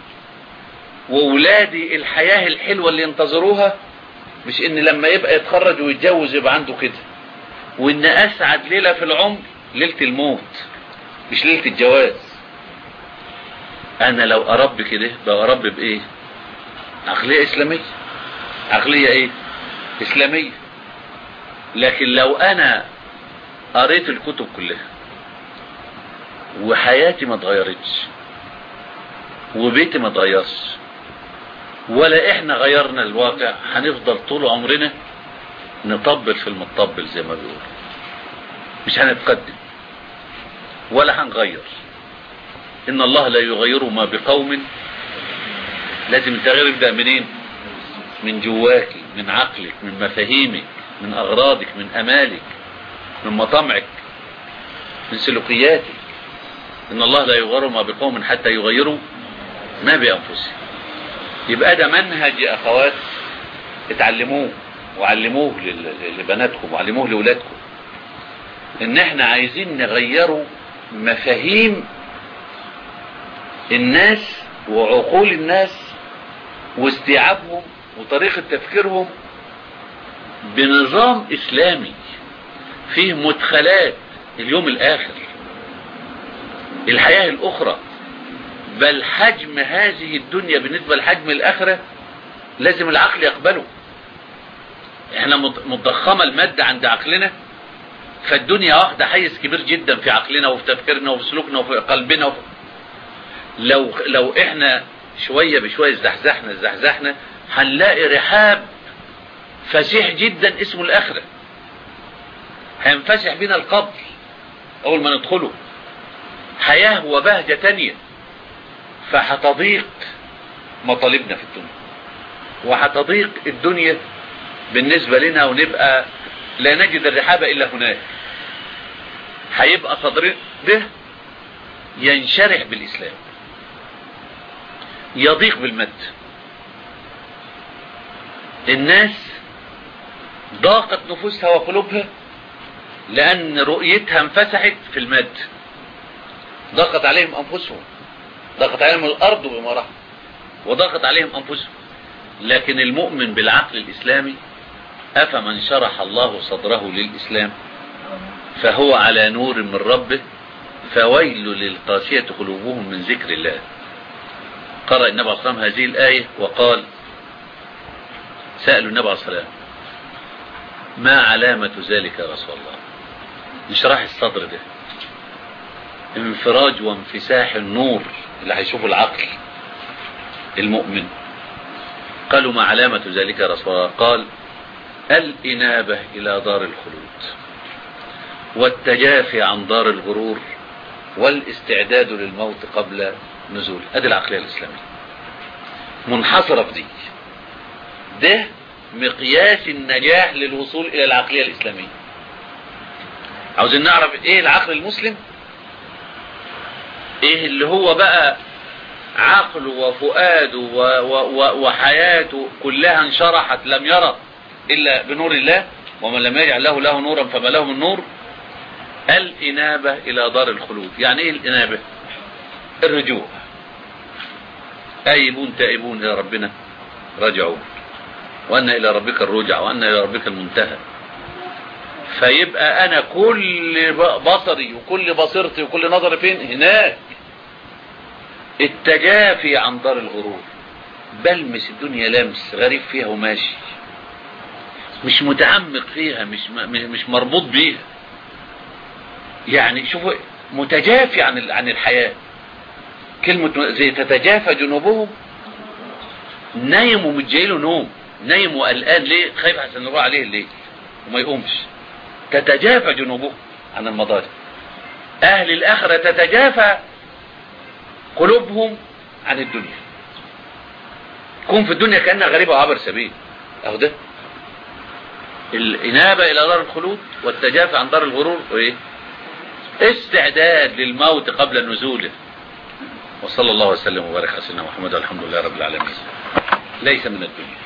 وولادي الحياة الحلوة اللي ينتظروها مش ان لما يبقى يتخرج ويتجوز يبقى عنده كده وان اسعد ليلة في العمر ليلة الموت مش ليلة الجواز انا لو اربي كده بقى اربي بايه عقلية اسلامية عقلية ايه اسلامية لكن لو انا قريت الكتب كلها وحياتي ما اتغيرتش وبيتي ما اتغيرش ولا احنا غيرنا الواقع هنفضل طول عمرنا نطبل في المطبل زي ما بيقولوا مش هنتقدم ولا هنغير ان الله لا يغير ما بقوم لازم التغيير يبدا منين من جواك من عقلك من مفاهيمك من اغراضك من امالك من مطامعك من سلوكياتك ان الله لا يغير ما بقوم حتى يغيروا ما بانفسهم يبقى ده منهج يا اخوات اتعلموه وعلموه لبناتكم وعلموه لاولادكم ان احنا عايزين نغيروا مفاهيم الناس وعقول الناس واستيعابهم وطريقة تفكيرهم بنظام اسلامي فيه مدخلات اليوم الاخر الحياة الاخرى بل حجم هذه الدنيا بالنسبة لحجم الآخرة لازم العقل يقبله احنا متضخمة المادة عند عقلنا فالدنيا واخدة حيز كبير جدا في عقلنا وفي تفكيرنا وفي سلوكنا وفي قلبنا وفي لو لو احنا شوية بشوية ازدحزحنا ازدحزحنا هنلاقي رحاب فسيح جدا اسمه الآخرة هينفسح بنا القبر أول ما ندخله حياة وبهجة تانية فهتضيق مطالبنا في الدنيا وهتضيق الدنيا بالنسبة لنا ونبقى لا نجد الرحاب إلا هناك هيبقى صدرنا ده ينشرح بالإسلام يضيق بالمد الناس ضاقت نفوسها وقلوبها لأن رؤيتها انفسحت في المد ضاقت عليهم أنفسهم ضاقت عليهم الأرض بما رحمت وضاقت عليهم أنفسهم لكن المؤمن بالعقل الإسلامي أفمن شرح الله صدره للإسلام فهو على نور من ربه فويل للقاسية قلوبهم من ذكر الله قرأ النبي عليه الصلاة والسلام هذه الآية وقال سألوا النبي عليه الصلاة والسلام ما علامة ذلك يا رسول الله انشراح الصدر ده انفراج وانفساح النور اللي هيشوفه العقل المؤمن قالوا ما علامة ذلك يا رسول الله قال الإنابة إلى دار الخلود والتجافي عن دار الغرور والاستعداد للموت قبل نزول ادي العقلية الإسلامية منحصرة في دي ده مقياس النجاح للوصول إلى العقلية الإسلامية عاوزين نعرف ايه العقل المسلم ايه اللي هو بقى عقله وفؤاده و و و وحياته كلها انشرحت لم يرى إلا بنور الله ومن لم يجعل له له نورا فما له من نور الإنابة إلى دار الخلود يعني إيه الإنابة الرجوع آيبون تائبون إلى ربنا رجعوا وأن إلى ربك الرجع وأن إلى ربك المنتهى فيبقى أنا كل بصري وكل بصيرتي وكل نظري فين هناك التجافي عن دار الغرور بلمس الدنيا لمس غريب فيها وماشي مش متعمق فيها مش مش مربوط بيها يعني شوفوا متجافي عن عن الحياة كلمة زي تتجافى جنوبهم نايم ومش جايله نوم نايم وقلقان ليه خايف عشان نروح عليه الليل وما يقومش تتجافى جنوبهم عن المضاجع اهل الاخرة تتجافى قلوبهم عن الدنيا كون في الدنيا كأنها غريبة وعبر سبيل اهو ده الإنابة إلى دار الخلود والتجافي عن دار الغرور وإيه استعداد للموت قبل نزوله وصلى الله وسلم وبارك على سيدنا محمد والحمد لله رب العالمين ليس من الدنيا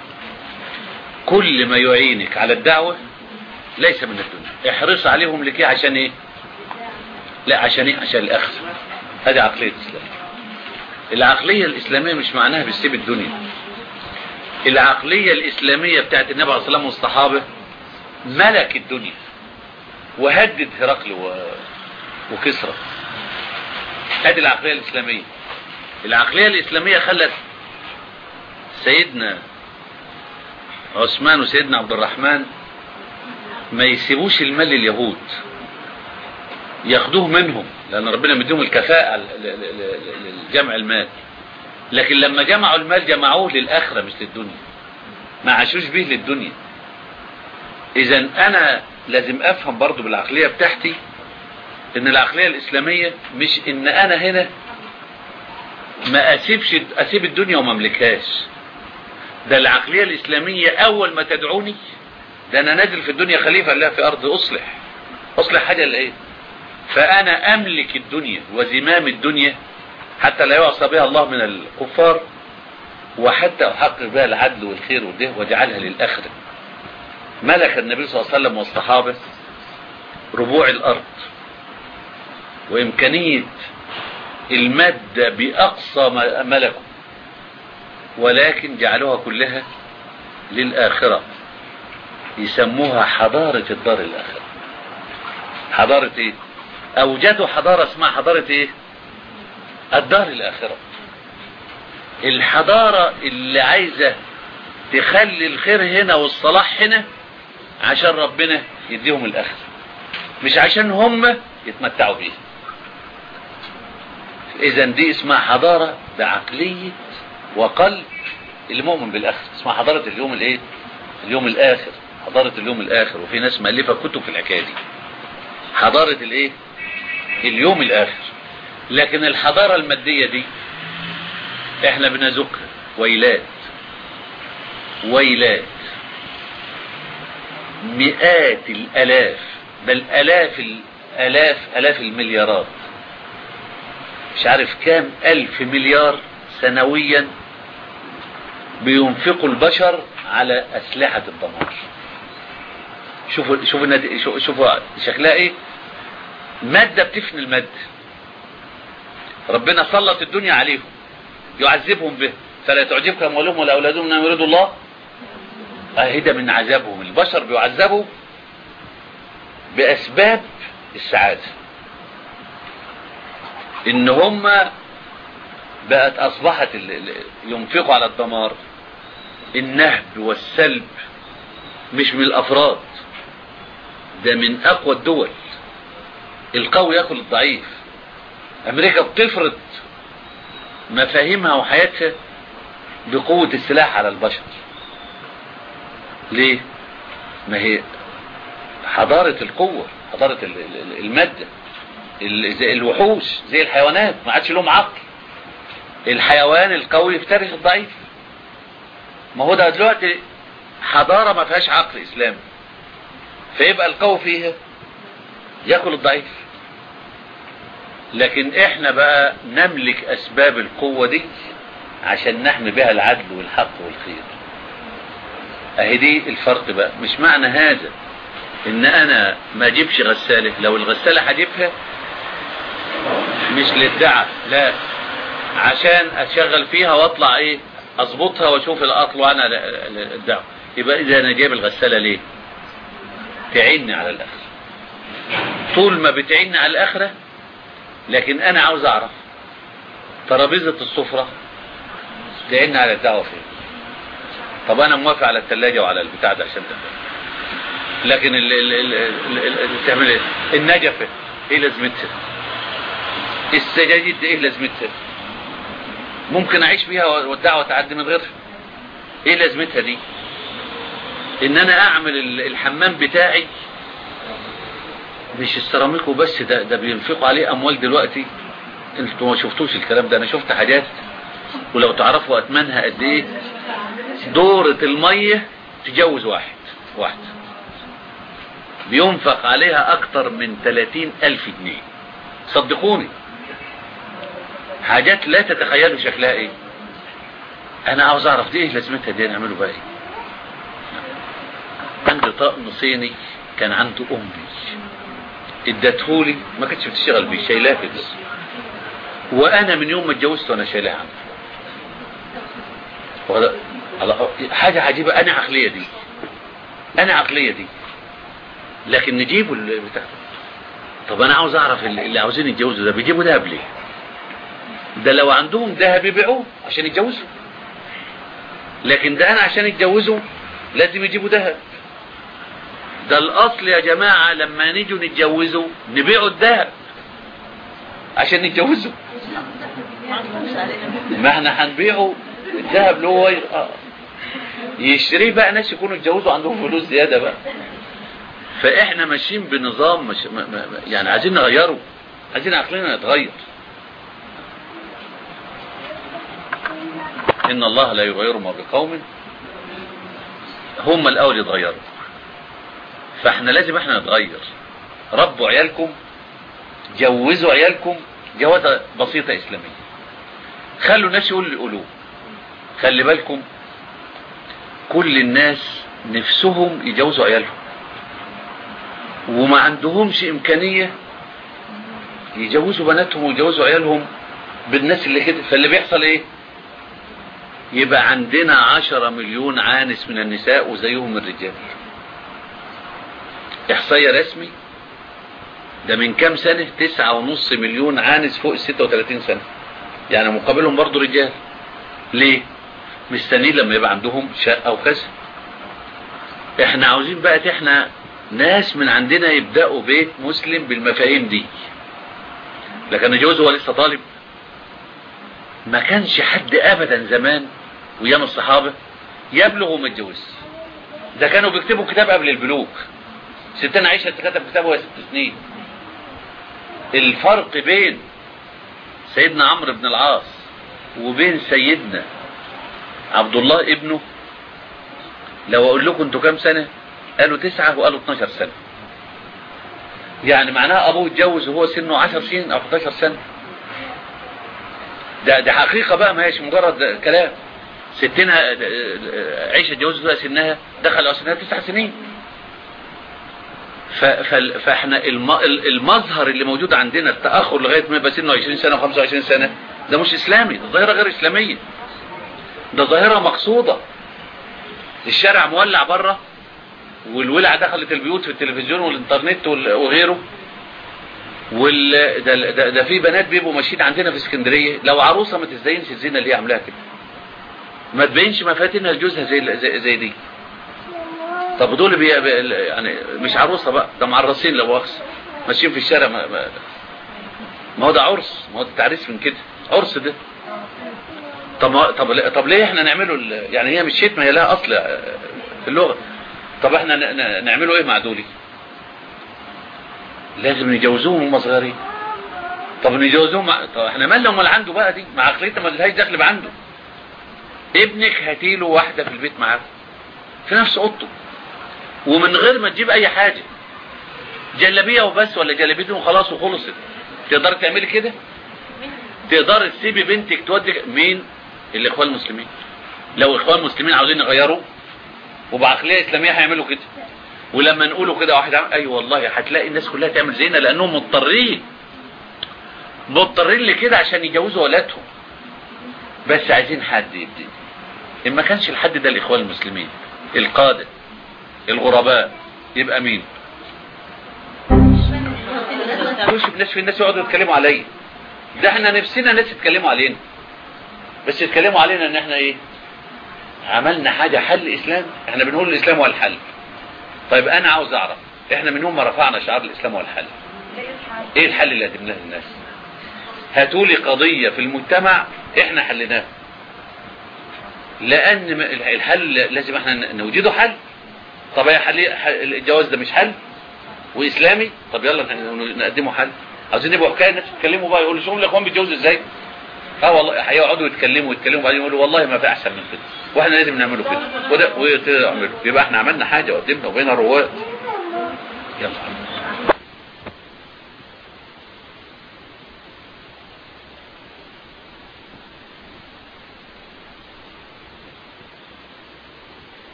كل ما يعينك على الدعوة ليس من الدنيا احرص عليهم لكي عشان ايه لا عشان ايه عشان الاخر هذه عقلية الاسلام العقلية الاسلامية مش معناها بتسيب الدنيا العقلية الإسلامية بتاعت النبي عليه الصلاة والسلام والصحابة ملك الدنيا وهدد هرقل و... وكسرى هذه العقلية الإسلامية العقلية الإسلامية خلت سيدنا عثمان وسيدنا عبد الرحمن ما يسيبوش المال لليهود ياخدوه منهم لأن ربنا مديهم الكفاءة لجمع المال لكن لما جمعوا المال جمعوه للآخرة مش للدنيا ما عاشوش به للدنيا إذا أنا لازم أفهم برضو بالعقلية بتاعتي إن العقلية الإسلامية مش إن أنا هنا ما أسيبش أسيب الدنيا وما أملكهاش ده العقلية الإسلامية أول ما تدعوني ده أنا نازل في الدنيا خليفة الله في أرض أصلح أصلح حاجة لإيه فأنا أملك الدنيا وزمام الدنيا حتى لا يعصى بها الله من الكفار وحتى أحقق بها العدل والخير والده واجعلها للآخرة ملك النبي صلى الله عليه وسلم والصحابة ربوع الأرض وإمكانية المادة بأقصى ملكه ولكن جعلوها كلها للآخرة يسموها حضارة الدار الآخرة حضارة ايه اوجدوا حضارة اسمها حضارة ايه الدار الآخرة الحضارة اللي عايزة تخلي الخير هنا والصلاح هنا عشان ربنا يديهم الآخرة مش عشان هم يتمتعوا بيها إذا دي اسمها حضارة بعقلية وقلب المؤمن بالآخر اسمها حضارة اليوم الايه اليوم الآخر حضارة اليوم الآخر وفي ناس مؤلفة كتب في الحكاية دي حضارة الايه اليوم الآخر لكن الحضارة المادية دي احنا بنزكها ويلات ويلات مئات الالاف بل الاف الالاف الاف المليارات مش عارف كام الف مليار سنويا بينفقوا البشر على أسلحة الدمار شوفوا شوفوا النتي- شو- شوفوا شكلها ايه مادة بتفني المادة ربنا سلط الدنيا عليهم يعذبهم به فلا تعجبك اموالهم ولا اولادهم انما يريد الله اهي ده من عذابهم البشر بيعذبوا باسباب السعاده ان هم بقت اصبحت ال- ال- ينفقوا على الدمار النهب والسلب مش من الافراد ده من اقوى الدول القوي ياكل الضعيف امريكا بتفرض مفاهيمها وحياتها بقوة السلاح على البشر ليه ما هي حضارة القوة حضارة ال- ال- المادة ال- زي الوحوش زي الحيوانات ما عادش لهم عقل الحيوان القوي يفترس الضعيف ما هو ده دلوقتي حضارة ما فيهاش عقل اسلامي فيبقى القوي فيها ياكل الضعيف لكن احنا بقى نملك اسباب القوة دي عشان نحمي بها العدل والحق والخير اهي دي الفرق بقى مش معنى هذا ان انا ما اجيبش غسالة لو الغسالة هجيبها مش للدعة لا عشان اشغل فيها واطلع ايه اظبطها واشوف الاطلع انا الدعوة يبقى اذا انا جايب الغسالة ليه تعيني على الاخرة طول ما بتعيني على الاخرة لكن انا عاوز اعرف ترابيزة السفرة تعيني على الدعوة فين طب انا موافق على الثلاجة وعلى البتاع ده عشان ده لكن ال ال ال ال ال ال تعمل ايه النجفة ايه لازمتها السجاجيد دي ايه لازمتها ممكن اعيش بيها والدعوة تعدي من غيرها ايه لازمتها دي ان انا اعمل ال- الحمام بتاعي مش السيراميك وبس ده ده بينفقوا عليه اموال دلوقتي انتوا ما شفتوش الكلام ده انا شفت حاجات ولو تعرفوا اثمنها قد ايه دورة المية تجوز واحد واحد بينفق عليها اكتر من 30 الف جنيه صدقوني حاجات لا تتخيلوا شكلها ايه انا عاوز اعرف دي ايه لازمتها دي نعمله بقى ايه عندي طقم صيني كان عنده امي ادتهولي ما كانتش بتشتغل بيه شايلاه كده وانا من يوم ما اتجوزت وانا شايلها عنه وهذا- هذا- حاجة عجيبة انا عقلية دي انا عقلية دي لكن نجيبه البتاع طب انا عاوز اعرف اللي اللي عاوزين يتجوزوا ده بيجيبوا دهب ليه ده لو عندهم دهب يبيعوه عشان يتجوزوا لكن ده انا عشان يتجوزوا لازم يجيبوا دهب ده الاصل يا جماعة لما نيجوا نتجوزوا نبيعوا الذهب عشان نتجوزوا ما احنا هنبيعه الذهب اللي هو ي- آه. يشتريه بقى ناس يكونوا اتجوزوا عندهم فلوس زيادة بقى فاحنا ماشيين بنظام مش ما ما يعني عايزين نغيره عايزين عقلنا يتغير ان الله لا يغير ما بقوم هم الاول يتغيروا فاحنا لازم احنا نتغير ربوا عيالكم جوزوا عيالكم جوازة بسيطة اسلامية خلوا الناس يقولوا اللي يقولوه خلي بالكم كل الناس نفسهم يجوزوا عيالهم وما عندهمش امكانية يجوزوا بناتهم ويجوزوا عيالهم بالناس اللي كده فاللي بيحصل ايه يبقى عندنا عشرة مليون عانس من النساء وزيهم الرجال احصائية رسمي ده من كام سنة تسعة ونص مليون عانس فوق الستة وثلاثين سنة يعني مقابلهم برضو رجال ليه مستنيين لما يبقى عندهم شقة وكذا احنا عاوزين بقى احنا ناس من عندنا يبدأوا بيت مسلم بالمفاهيم دي لكن الجواز هو لسه طالب ما كانش حد ابدا زمان ويام الصحابة يبلغ وما يتجوزش ده كانوا بيكتبوا كتاب قبل البلوغ ستنا عائشة كتب كتابه وهي ست سنين الفرق بين سيدنا عمرو بن العاص وبين سيدنا عبد الله ابنه لو اقول لكم انتوا كام سنة قالوا تسعة وقالوا 12 سنة يعني معناها ابوه اتجوز وهو سنه 10 سنين او 11 سنة ده ده حقيقه بقى ما هيش مجرد كلام ستنا عيشه اتجوزت بقى سنها دخل سنها تسع سنين ف- فال- فاحنا الم- ال- المظهر اللي موجود عندنا التاخر لغايه ما يبقى سنه 20 سنه و25 سنه ده مش اسلامي ده ظاهره غير اسلاميه ده ظاهره مقصوده الشارع مولع بره والولع دخلت البيوت في التلفزيون والانترنت وال- وغيره وال ده, ده, ده في بنات بيبقوا ماشيين عندنا في اسكندريه لو عروسه ما تزينش الزينه اللي هي عاملاها كده ما تبينش مفاتنها لجوزها زي زي, زي دي طب دول بي بي- يعني مش عروسه بقى ده معرسين لو مؤاخذه ماشيين في الشارع ما, ما, ما هو ده عرس ما هو ده تعريس من كده عرس ده طب ما- طب طب ليه احنا نعمله ال- يعني هي مش شتمه هي لها اصل آه، في اللغه طب احنا ن- ن- نعمله ايه مع دولي لازم نجوزوهم هم صغيرين طب نجوزوهم مع... طب احنا مالنا امال عنده بقى دي مع عقليته ما لهاش دخل عنده ابنك هاتيله واحده في البيت معاه في نفس اوضته ومن غير ما تجيب اي حاجه جلابيه وبس ولا جلابيتين وخلاص وخلصت تقدري تعملي كده تقدري تسيبي بنتك تودي مين الاخوان المسلمين لو اخوان المسلمين عاوزين يغيروا وبعقليه اسلاميه هيعملوا كده ولما نقوله كده واحد عم... اي أيوة والله هتلاقي الناس كلها تعمل زينا لانهم مضطرين مضطرين لكده عشان يجوزوا ولادهم بس عايزين حد يبتدي ان ما كانش الحد ده الاخوان المسلمين القاده الغرباء يبقى مين مش الناس في الناس يقعدوا يتكلموا عليا ده احنا نفسنا ناس يتكلموا علينا بس يتكلموا علينا ان احنا ايه عملنا حاجة حل اسلام احنا بنقول الاسلام هو الحل طيب انا عاوز اعرف احنا من يوم ما رفعنا شعار الاسلام هو الحل ايه الحل اللي قدمناه للناس هاتوا لي قضية في المجتمع احنا حلناها لان م- الحل لازم احنا نوجده حل طب هي حل حل- الجواز ده مش حل واسلامي طب يلا ن- نقدمه حل عاوزين يبقوا حكايه الناس يتكلموا بقى يقولوا شوفوا الاخوان بيتجوزوا ازاي اه والله هيقعدوا يتكلموا يتكلموا بعدين يقولوا والله ما في احسن من كده واحنا لازم نعمله كده وده ويعملوا يبقى احنا عملنا حاجه وقدمنا وبقينا رواد يلا